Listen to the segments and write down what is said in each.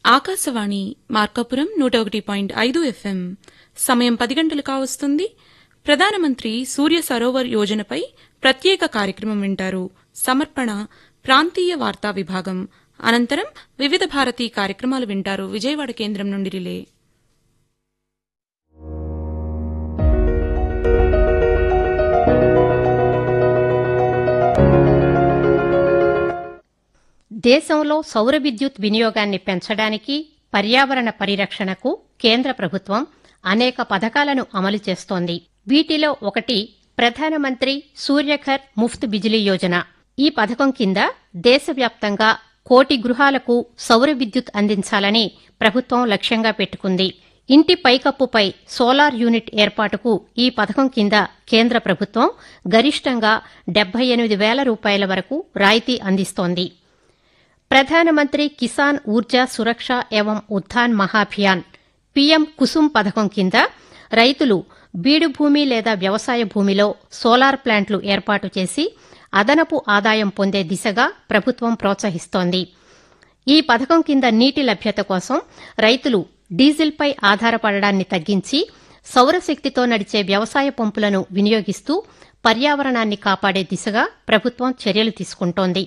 ఆకాశవాణి మార్కాపురం నూట ఒకటి పాయింట్ ఐదు ఎఫ్ఎం సమయం పది గంటలు కావస్తుంది ప్రధానమంత్రి సూర్య సరోవర్ యోజనపై ప్రత్యేక కార్యక్రమం వింటారు సమర్పణ ప్రాంతీయ వార్తా విభాగం అనంతరం వివిధ భారతి కార్యక్రమాలు వింటారు విజయవాడ కేంద్రం నుండి రిలే దేశంలో సౌర విద్యుత్ వినియోగాన్ని పెంచడానికి పర్యావరణ పరిరక్షణకు కేంద్ర ప్రభుత్వం అనేక పథకాలను అమలు చేస్తోంది వీటిలో ఒకటి ప్రధానమంత్రి సూర్యఘర్ ముఫ్త్ బిజిలీ యోజన ఈ పథకం కింద దేశవ్యాప్తంగా కోటి గృహాలకు సౌర విద్యుత్ అందించాలని ప్రభుత్వం లక్ష్యంగా పెట్టుకుంది ఇంటి పైకప్పుపై సోలార్ యూనిట్ ఏర్పాటుకు ఈ పథకం కింద కేంద్ర ప్రభుత్వం గరిష్టంగా డెబ్బై ఎనిమిది వేల రూపాయల వరకు రాయితీ అందిస్తోంది ప్రధానమంత్రి కిసాన్ ఊర్జా సురక్ష ఏవం ఉత్థాన్ మహాభియాన్ పీఎం కుసుమ్ పథకం కింద రైతులు బీడు భూమి లేదా వ్యవసాయ భూమిలో సోలార్ ప్లాంట్లు ఏర్పాటు చేసి అదనపు ఆదాయం పొందే దిశగా ప్రభుత్వం ప్రోత్సహిస్తోంది ఈ పథకం కింద నీటి లభ్యత కోసం రైతులు డీజిల్పై ఆధారపడడాన్ని తగ్గించి సౌరశక్తితో నడిచే వ్యవసాయ పంపులను వినియోగిస్తూ పర్యావరణాన్ని కాపాడే దిశగా ప్రభుత్వం చర్యలు తీసుకుంటోంది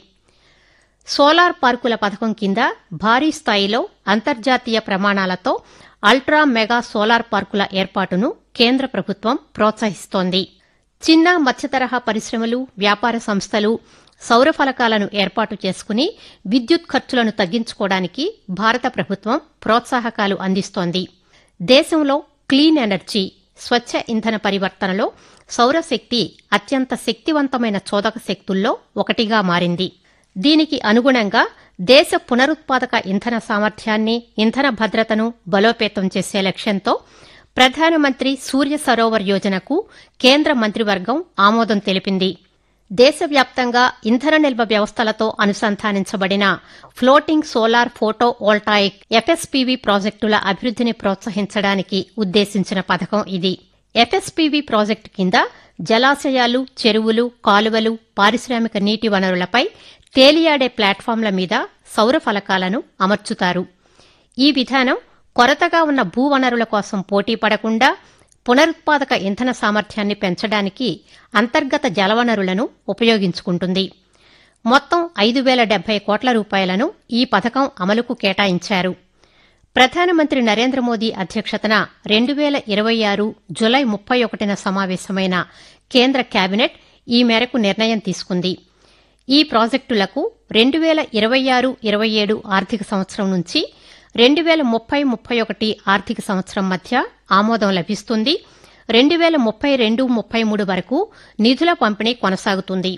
సోలార్ పార్కుల పథకం కింద భారీ స్థాయిలో అంతర్జాతీయ ప్రమాణాలతో అల్ట్రా మెగా సోలార్ పార్కుల ఏర్పాటును కేంద్ర ప్రభుత్వం ప్రోత్సహిస్తోంది చిన్న మధ్యతరహా పరిశ్రమలు వ్యాపార సంస్థలు సౌర ఫలకాలను ఏర్పాటు చేసుకుని విద్యుత్ ఖర్చులను తగ్గించుకోవడానికి భారత ప్రభుత్వం ప్రోత్సాహకాలు అందిస్తోంది దేశంలో క్లీన్ ఎనర్జీ స్వచ్ఛ ఇంధన పరివర్తనలో సౌరశక్తి అత్యంత శక్తివంతమైన చోదక శక్తుల్లో ఒకటిగా మారింది దీనికి అనుగుణంగా దేశ పునరుత్పాదక ఇంధన సామర్థ్యాన్ని ఇంధన భద్రతను బలోపేతం చేసే లక్ష్యంతో ప్రధానమంత్రి సూర్య సరోవర్ యోజనకు కేంద్ర మంత్రివర్గం ఆమోదం తెలిపింది దేశవ్యాప్తంగా ఇంధన నిల్వ వ్యవస్థలతో అనుసంధానించబడిన floating solar photovoltaic FSPV ప్రాజెక్టుల అభివృద్దిని ప్రోత్సహించడానికి ఉద్దేశించిన పథకం ఇది ఎఫ్ఎస్పీవీ ప్రాజెక్టు కింద జలాశయాలు చెరువులు కాలువలు పారిశ్రామిక నీటి వనరులపై తేలియాడే ప్లాట్ఫామ్ల మీద సౌర ఫలకాలను అమర్చుతారు ఈ విధానం కొరతగా ఉన్న భూవనరుల కోసం పోటీ పడకుండా పునరుత్పాదక ఇంధన సామర్థ్యాన్ని పెంచడానికి అంతర్గత జలవనరులను ఉపయోగించుకుంటుంది మొత్తం ఐదు వేల డెబ్బై కోట్ల రూపాయలను ఈ పథకం అమలుకు కేటాయించారు ప్రధానమంత్రి నరేంద్ర మోదీ అధ్యక్షతన రెండు వేల ఇరవై ఆరు జులై ముప్పై ఒకటిన సమావేశమైన కేంద్ర కేబినెట్ ఈ మేరకు నిర్ణయం తీసుకుంది ఈ ప్రాజెక్టులకు రెండు వేల ఇరవై ఆరు ఇరవై ఏడు ఆర్థిక సంవత్సరం నుంచి రెండు వేల ముప్పై ముప్పై ఒకటి ఆర్థిక సంవత్సరం మధ్య ఆమోదం లభిస్తుంది రెండు వేల ముప్పై రెండు ముప్పై మూడు వరకు నిధుల పంపిణీ కొనసాగుతుంది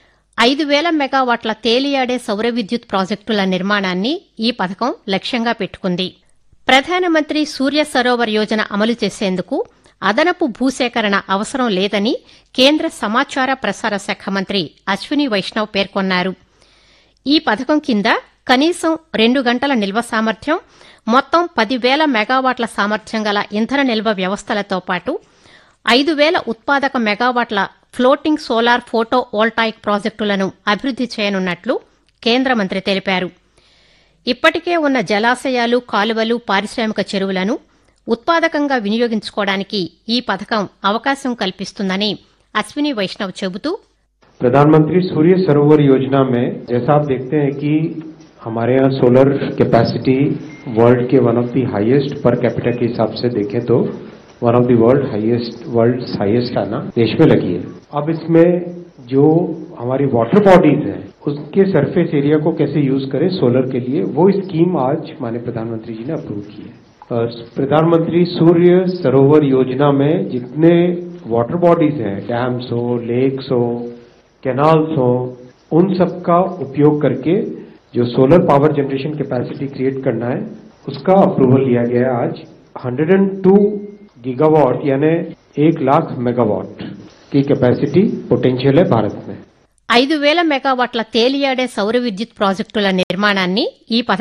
ఐదు వేల మెగావాట్ల తేలియాడే సౌర విద్యుత్ ప్రాజెక్టుల నిర్మాణాన్ని ఈ పథకం లక్ష్యంగా పెట్టుకుంది ప్రధానమంత్రి సూర్య సరోవర్ యోజన అమలు చేసేందుకు అదనపు భూసేకరణ అవసరం లేదని కేంద్ర సమాచార ప్రసార శాఖ మంత్రి అశ్విని వైష్ణవ్ పేర్కొన్నారు ఈ పథకం కింద కనీసం రెండు గంటల నిల్వ సామర్థ్యం మొత్తం పదివేల మెగావాట్ల సామర్థ్యం గల ఇంధన నిల్వ వ్యవస్థలతో పాటు ఐదు వేల ఉత్పాదక మెగావాట్ల ఫ్లోటింగ్ సోలార్ ఫోటో వోల్టాయిక్ ప్రాజెక్టులను అభివృద్ది చేయనున్నట్లు కేంద్ర మంత్రి తెలిపారు ఇప్పటికే ఉన్న జలాశయాలు కాలువలు పారిశ్రామిక చెరువులను ఉత్పాదకంగా వినియోగించుకోవడానికి ఈ పథకం అవకాశం కల్పిస్తుందని అశ్విని వైష్ణవ్ చెబుతూ प्रधानमंत्री सूर्य सरोवर योजना में जैसा आप देखते हैं कि हमारे यहाँ सोलर कैपेसिटी वर्ल्ड के वन ऑफ दी हाईएस्ट पर कैपिटल के हिसाब से देखें तो one of the world highest world highest है ना देश में लगी है अब इसमें जो हमारी वाटर बॉडीज हैं उसके सरफेस एरिया को कैसे यूज करें सोलर के लिए वो स्कीम आज माननीय प्रधानमंत्री जी ने अप्रूव की है और प्रधानमंत्री सूर्य सरोवर योजना में जितने वाटर बॉडीज हैं डैम्स हो लेक्स हो कैनाल्स हो उन सब का उपयोग करके जो solar power generation capacity create करना है उसका अप्रूवल लिया गया है आज 102 गीगावाट यानी एक लाख मेगावाट की कैपेसिटी पोटेंशियल है भारत में ఐదు వేల మెగావాట్ల తేలియాడే సౌర విద్యుత్ ప్రాజెక్టుల నిర్మాణాన్ని ఈ పథకం